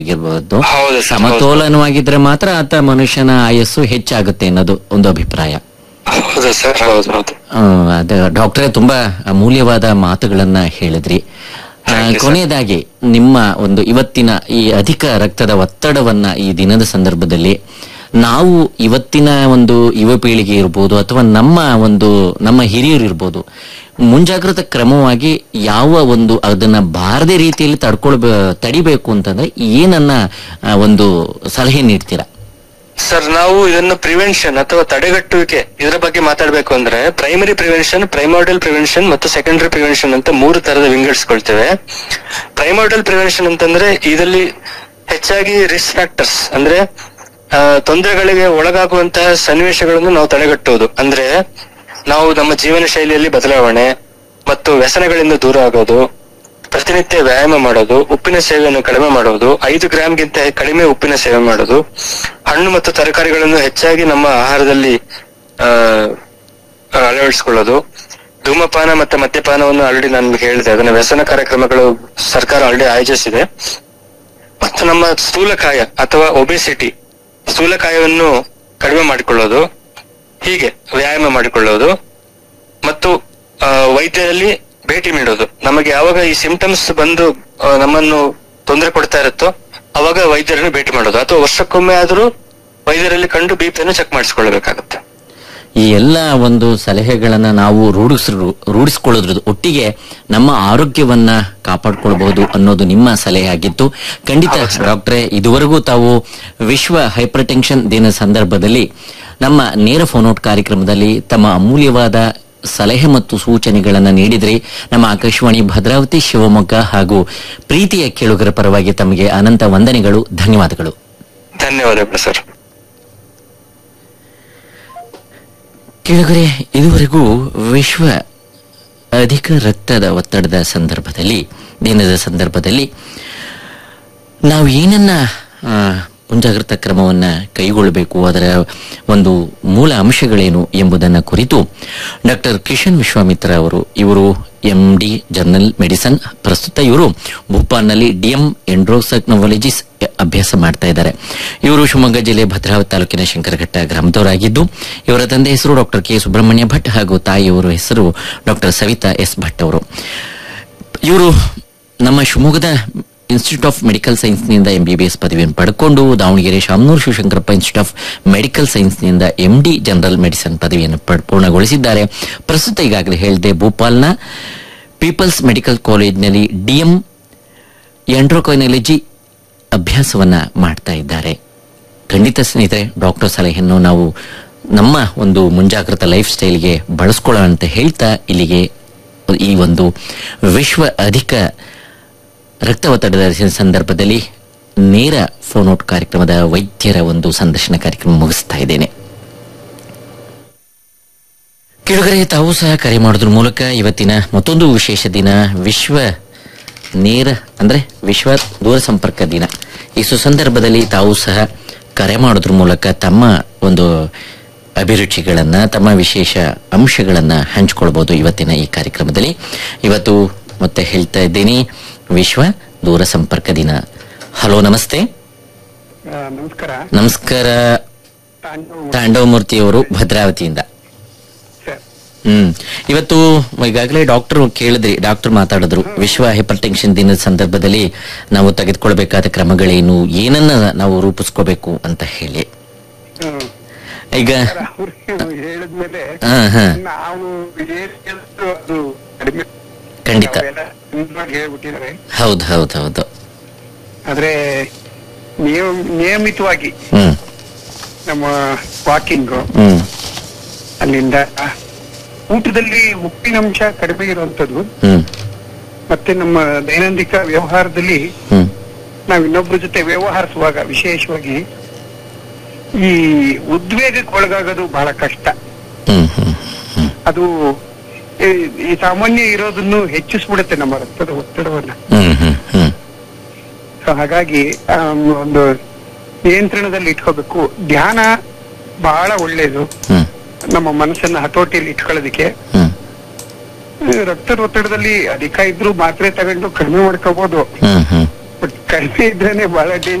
ಇರ್ಬೋದು ಹೌದು ಸರ್, ಸಮತೋಲನವಾಗಿದ್ರೆ ಮಾತ್ರ ಆತ ಮನುಷ್ಯನ ಆಯಸ್ಸು ಹೆಚ್ಚಾಗುತ್ತೆ ಅನ್ನೋದು ಒಂದು ಅಭಿಪ್ರಾಯ ಹೌದು ಸರ್ ಹೌದು ಹೌದು ಆ, ಅದ ಡಾಕ್ಟ್ರೇ ತುಂಬಾ ಅಮೂಲ್ಯವಾದ ಮಾತುಗಳನ್ನ ಹೇಳಿದ್ರಿ ಆ, Thank you, sir. ಕೊನೆಯದಾಗಿ ನಿಮ್ಮ ಒಂದು ಇವತ್ತಿನ ಈ ಅಧಿಕ ರಕ್ತದ ಒತ್ತಡವನ್ನ ಈ ದಿನದ ಸಂದರ್ಭದಲ್ಲಿ ನಾವು ಇವತ್ತಿನ ಒಂದು ಯುವ ಪೀಳಿಗೆ ಇರ್ಬೋದು ಅಥವಾ ನಮ್ಮ ಒಂದು ನಮ್ಮ ಹಿರಿಯರು ಇರ್ಬೋದು ಮುಂಜಾಗ್ರತಾ ಕ್ರಮವಾಗಿ ಯಾವ ಒಂದು ಅದನ್ನ ಬಾರದೆ ರೀತಿಯಲ್ಲಿ ತಡ್ಕೊಳ್ಬ ತಡಿಬೇಕು ಅಂತಂದ್ರೆ ಏನನ್ನ ಆ, ಒಂದು ಸಲಹೆ ನೀಡ್ತೀರಾ ಸರ್ ನಾವು ಇದನ್ನು ಪ್ರಿವೆನ್ಷನ್ ಅಥವಾ ತಡೆಗಟ್ಟುವಿಕೆ ಇದರ ಬಗ್ಗೆ ಮಾತಾಡ್ಬೇಕು ಅಂದ್ರೆ ಪ್ರೈಮರಿ ಪ್ರಿವೆನ್ಷನ್ ಪ್ರೈಮೋಡಲ್ ಪ್ರಿವೆನ್ಷನ್ ಮತ್ತು ಸೆಕೆಂಡರಿ ಪ್ರಿವೆನ್ಷನ್ ಅಂತ ಮೂರು ತರದ ವಿಂಗಡಿಸ್ಕೊಳ್ತೇವೆ ಪ್ರೈಮೋಡಲ್ ಪ್ರಿವೆನ್ಷನ್ ಅಂತಂದ್ರೆ ಇದರಲ್ಲಿ ಹೆಚ್ಚಾಗಿ ರಿಸ್ಕ್ ಫ್ಯಾಕ್ಟರ್ಸ್ ಅಂದ್ರೆ ಆ, ತೊಂದರೆಗಳಿಗೆ ಒಳಗಾಗುವಂತಹ ಸನ್ನಿವೇಶಗಳನ್ನು ನಾವು ತಡೆಗಟ್ಟುವುದು ಅಂದ್ರೆ ನಾವು ನಮ್ಮ ಜೀವನ ಶೈಲಿಯಲ್ಲಿ ಬದಲಾವಣೆ ಮತ್ತು ವ್ಯಸನಗಳಿಂದ ದೂರ ಆಗೋದು ಪ್ರತಿನಿತ್ಯ ವ್ಯಾಯಾಮ ಮಾಡೋದು ಉಪ್ಪಿನ ಸೇವೆಯನ್ನು ಕಡಿಮೆ ಮಾಡೋದು ಐದು ಗ್ರಾಮ್ಗಿಂತ ಕಡಿಮೆ ಉಪ್ಪಿನ ಸೇವೆ ಮಾಡೋದು ಹಣ್ಣು ಮತ್ತು ತರಕಾರಿಗಳನ್ನು ಹೆಚ್ಚಾಗಿ ನಮ್ಮ ಆಹಾರದಲ್ಲಿ ಆ, ಅಳವಡಿಸಿಕೊಳ್ಳೋದು ಧೂಮಪಾನ ಮತ್ತೆ ಮದ್ಯಪಾನವನ್ನು ಆಲ್ರೆಡಿ ನಾನು ನಿಮ್ಗೆ ಹೇಳಿದೆ ಅದನ್ನ ವ್ಯಸನ ಕಾರ್ಯಕ್ರಮಗಳು ಸರ್ಕಾರ ಆಲ್ರೆಡಿ ಆಯೋಜಿಸಿದೆ ಮತ್ತು ನಮ್ಮ ಸ್ಥೂಲಕಾಯ ಅಥವಾ ಒಬೆಸಿಟಿ ಸ್ಥೂಲಕಾಯವನ್ನು ಕಡಿಮೆ ಮಾಡಿಕೊಳ್ಳೋದು ಹೀಗೆ ವ್ಯಾಯಾಮ ಮಾಡಿಕೊಳ್ಳೋದು ಮತ್ತು ಆ, ವೈದ್ಯರಲ್ಲಿ ಭೇಟಿ ನೀಡೋದು ನಮಗೆ ಯಾವಾಗ ಈ ಸಿಂಪ್ಟಮ್ಸ್ ಬಂದು ಆ, ನಮ್ಮನ್ನು ತೊಂದರೆ ಕೊಡ್ತಾ ಇರುತ್ತೋ ಅವಾಗ ವೈದ್ಯರನ್ನು ಭೇಟಿ ಮಾಡೋದು ಅಥವಾ ವರ್ಷಕ್ಕೊಮ್ಮೆ ಆದ್ರೂ ವೈದ್ಯರಲ್ಲಿ ಕಂಡು ಬಿಪಿಯನ್ನು ಚೆಕ್ ಮಾಡಿಸ್ಕೊಳ್ಬೇಕಾಗುತ್ತೆ ಈ ಎಲ್ಲ ಒಂದು ಸಲಹೆಗಳನ್ನ ನಾವು ರೂಢಿಸ್ ರೂಢಿಸ್ಕೊಳ್ಳೋದ್ರ ಒಟ್ಟಿಗೆ ನಮ್ಮ ಆರೋಗ್ಯವನ್ನ ಕಾಪಾಡ್ಕೊಳ್ಬಹುದು ಅನ್ನೋದು ನಿಮ್ಮ ಸಲಹೆ ಆಗಿತ್ತು ಖಂಡಿತ ಡಾಕ್ಟ್ರೆ ಇದುವರೆಗೂ ತಾವು ವಿಶ್ವ ಹೈಪರ್ ಟೆನ್ಷನ್ ದಿನ ಸಂದರ್ಭದಲ್ಲಿ ನಮ್ಮ ನೇರ ಫೋನೌಟ್ ಕಾರ್ಯಕ್ರಮದಲ್ಲಿ ತಮ್ಮ ಅಮೂಲ್ಯವಾದ ಸಲಹೆ ಮತ್ತು ಸೂಚನೆಗಳನ್ನ ನೀಡಿದ್ರಿ ನಮ್ಮ ಆಕಾಶವಾಣಿ ಭದ್ರಾವತಿ ಶಿವಮೊಗ್ಗ ಹಾಗೂ ಪ್ರೀತಿಯ ಕೇಳುಗರ ಪರವಾಗಿ ತಮಗೆ ಅನಂತ ವಂದನೆಗಳು ಧನ್ಯವಾದಗಳು ಧನ್ಯವಾದಗಳು ಸರ್ ಕೇಳುಗರೆ ಇದುವರೆಗೂ ವಿಶ್ವ ಅಧಿಕ ರಕ್ತದ ಒತ್ತಡದ ಸಂದರ್ಭದಲ್ಲಿ ದಿನದ ಸಂದರ್ಭದಲ್ಲಿ ನಾವು ಏನನ್ನ ಆ, ಮುಂಜಾಗ್ರತಾ ಕ್ರಮವನ್ನ ಕೈಗೊಳ್ಳಬೇಕು ಅದರ ಒಂದು ಮೂಲ ಅಂಶಗಳೇನು ಎಂಬುದನ್ನ ಕುರಿತು ಡಾಕ್ಟರ್ ಕಿಶನ್ ವಿಶ್ವಾಮಿತ್ರ ಅವರು ಇವರು ಎಂ ಡಿ ಜರ್ನಲ್ ಮೆಡಿಸನ್ ಪ್ರಸ್ತುತ ಇವರು ಭೂಪಾಲ್ನಲ್ಲಿ ಡಿಎಂ ಎಂಡ್ರೋಸಕ್ನವಾಲಜಿಸ್ ಅಭ್ಯಾಸ ಮಾಡ್ತಾ ಇದ್ದಾರೆ ಇವರು ಶಿವಮೊಗ್ಗ ಜಿಲ್ಲೆ ಭದ್ರಾವತಿ ತಾಲೂಕಿನ ಶಂಕರಘಟ್ಟ ಗ್ರಾಮದವರಾಗಿದ್ದು ಇವರ ತಂದೆ ಹೆಸರು ಡಾಕ್ಟರ್ ಕೆ ಸುಬ್ರಹ್ಮಣ್ಯ ಭಟ್ ಹಾಗೂ ತಾಯಿಯವರ ಹೆಸರು ಡಾಕ್ಟರ್ ಸವಿತಾ ಎಸ್ ಭಟ್ ಅವರು ಇವರು ನಮ್ಮ ಶಿವಮೊಗ್ಗದ ಇನ್ಸ್ಟಿಟ್ಯೂಟ್ ಆಫ್ ಮೆಡಿಕಲ್ ಸೈನ್ಸ್ನಿಂದ ಎಂಬಿಬಿಎಸ್ ಪದವಿಯನ್ನು ಪಡ್ಕೊಂಡು Davanagere Shamanur Shivashankarappa institute of medical ಸೈನ್ಸ್ನಿಂದ ಎಂಡಿ ಜನರಲ್ ಮೆಡಿಸಿನ್ ಪದವಿಯನ್ನು ಪಡ್- ಪೂರ್ಣಗೊಳಿಸಿದ್ದಾರೆ ಪ್ರಸ್ತುತ ಈಗಾಗಲೇ ಹೇಳಿದೆ ಭೂಪಾಲ್ನ ಪೀಪಲ್ಸ್ ಮೆಡಿಕಲ್ ಕಾಲೇಜ್ನಲ್ಲಿ ಡಿಎಂ ಎಂಡ್ರೋಕೈನಾಲಜಿ ಅಭ್ಯಾಸವನ್ನ ಮಾಡ್ತಾ ಇದ್ದಾರೆ ಖಂಡಿತ ಸ್ನೇಹಿತರೆ ಡಾಕ್ಟರ್ ಸಲಹೆಯನ್ನು ನಾವು ನಮ್ಮ ಒಂದು ಮುಂಜಾಗ್ರತಾ ಲೈಫ್ ಸ್ಟೈಲ್ಗೆ ಬಳಸ್ಕೊಳ್ಳೋಣ ಅಂತ ಹೇಳ್ತಾ ಇಲ್ಲಿಗೆ ಈ ಒಂದು ವಿಶ್ವ ಅಧಿಕ ರಕ್ತ ಒತ್ತಡದ ಸಂದರ್ಭದಲ್ಲಿ ನೇರ ಫೋನ್ ಔಟ್ ಕಾರ್ಯಕ್ರಮದ ವೈದ್ಯರ ಒಂದು ಸಂದರ್ಶನ ಕಾರ್ಯಕ್ರಮ ಮುಗಿಸ್ತಾ ಇದ್ದೇನೆ ಕೆಳಗರೆ ತಾವು ಸಹ ಕರೆ ಮಾಡೋದ್ರ ಮೂಲಕ ಇವತ್ತಿನ ಮತ್ತೊಂದು ವಿಶೇಷ ದಿನ ವಿಶ್ವ ನೇರ ಅಂದ್ರೆ ವಿಶ್ವ ದೂರ ಸಂಪರ್ಕ ದಿನ ಈ ಸುಸಂದರ್ಭದಲ್ಲಿ ತಾವು ಸಹ ಕರೆ ಮಾಡೋದ್ರ ಮೂಲಕ ತಮ್ಮ ಒಂದು ಅಭಿರುಚಿಗಳನ್ನ ತಮ್ಮ ವಿಶೇಷ ಅಂಶಗಳನ್ನ ಹಂಚಿಕೊಳ್ಬಹುದು ಇವತ್ತಿನ ಈ ಕಾರ್ಯಕ್ರಮದಲ್ಲಿ ಇವತ್ತು ಮತ್ತೆ ಹೇಳ್ತಾ ಇದ್ದೀನಿ ವಿಶ್ವ ದೂರ ಸಂಪರ್ಕ ದಿನ ಹಲೋ ನಮಸ್ತೆ ಆ, ನಮಸ್ಕಾರ ನಮಸ್ಕಾರ ತಾಂಡವ್ ತಾಂಡವಮೂರ್ತಿ ಅವರು ಭದ್ರಾವತಿಯಿಂದ ಸರ್ ಹ್ಮ್ ಇವತ್ತು ಈಗಾಗಲೇ ಡಾಕ್ಟರ್ ಕೇಳಿದ್ರಿ ಡಾಕ್ಟರ್ ಮಾತಾಡಿದ್ರು ವಿಶ್ವ ಹೈಪರ್ ಟೆನ್ಷನ್ ದಿನದ ಸಂದರ್ಭದಲ್ಲಿ ನಾವು ತೆಗೆದುಕೊಳ್ಬೇಕಾದ ಕ್ರಮಗಳೇನು ಏನನ್ನ ನಾವು ರೂಪಿಸ್ಕೋಬೇಕು ಅಂತ ಹೇಳಿ ಹ್ಮ್. ಈಗ ಸರ್, ಅವ್ರು ಹೇಳಿದ್ಮೇಲೆ ಹಾ ಹಾ ನಾವು ಏನ್ ಹೇಳಿದ್ರು ಅದು ಕಡಿಮೆ ಖಂಡಿತ ಅವೆಲ್ಲ ಸುಂದರವಾಗಿ ಹೇಳ್ಬಿಟ್ಟಿದ್ದಾರೆ ಹೌದು ಹೌದು ಹೌದು ಆದ್ರೆ ನಿಯಮ ನಿಯಮಿತವಾಗಿ ಹ್ಮ್ ನಮ್ಮ ವಾಕಿಂಗ್ ಹ್ಮ್ ಅಲ್ಲಿಂದ ಊಟದಲ್ಲಿ ಉಪ್ಪಿನಂಶ ಕಡಿಮೆ ಇರುವಂತದ್ದು ಹ್ಮ್ ಮತ್ತೆ ನಮ್ಮ ದೈನಂದಿಕ ವ್ಯವಹಾರದಲ್ಲಿ ಹ್ಮ್ ನಾವು ಇನ್ನೊಬ್ಬರ ಜೊತೆ ವ್ಯವಹರಿಸುವಾಗ ವಿಶೇಷವಾಗಿ ಈ ಉದ್ವೇಗಕ್ಕೆ ಒಳಗಾಗೋದು ಬಹಳ ಕಷ್ಟ ಹ್ಮ್ ಹ್ಮ್ ಹ್ಮ್ ಅದು ಈ- ಈ ಸಾಮಾನ್ಯ ಇರೋದನ್ನು ಹೆಚ್ಚಿಸ್ಬಿಡುತ್ತೆ ನಮ್ಮ ರಕ್ತದ ಒತ್ತಡವನ್ನ ಹ್ಮ್ ಹ್ಮ್ ಹ್ಮ್ ಸೊ ಹಾಗಾಗಿ ಆಮ್, ಒಂದು ನಿಯಂತ್ರಣದಲ್ಲಿ ಇಟ್ಕೋಬೇಕು ಧ್ಯಾನ ಬಹಳ ಒಳ್ಳೇದು ಹ್ಮ್ ನಮ್ಮ ಮನಸ್ಸನ್ನ ಹತೋಟಿಯಲ್ಲಿ ಇಟ್ಕೊಳ್ಳೋದಕ್ಕೆ ಹ್ಮ್ ಈ ರಕ್ತದ ಒತ್ತಡದಲ್ಲಿ ಅಧಿಕ ಇದ್ರೂ ಮಾತ್ರೆ ತಗೊಂಡು ಕಡಿಮೆ ಮಾಡ್ಕೋಬಹುದು ಹ್ಮ್ ಹ್ಮ್ ಬಟ್ ಕಡಿಮೆ ಇದ್ರೇನೆ ಬಹಳ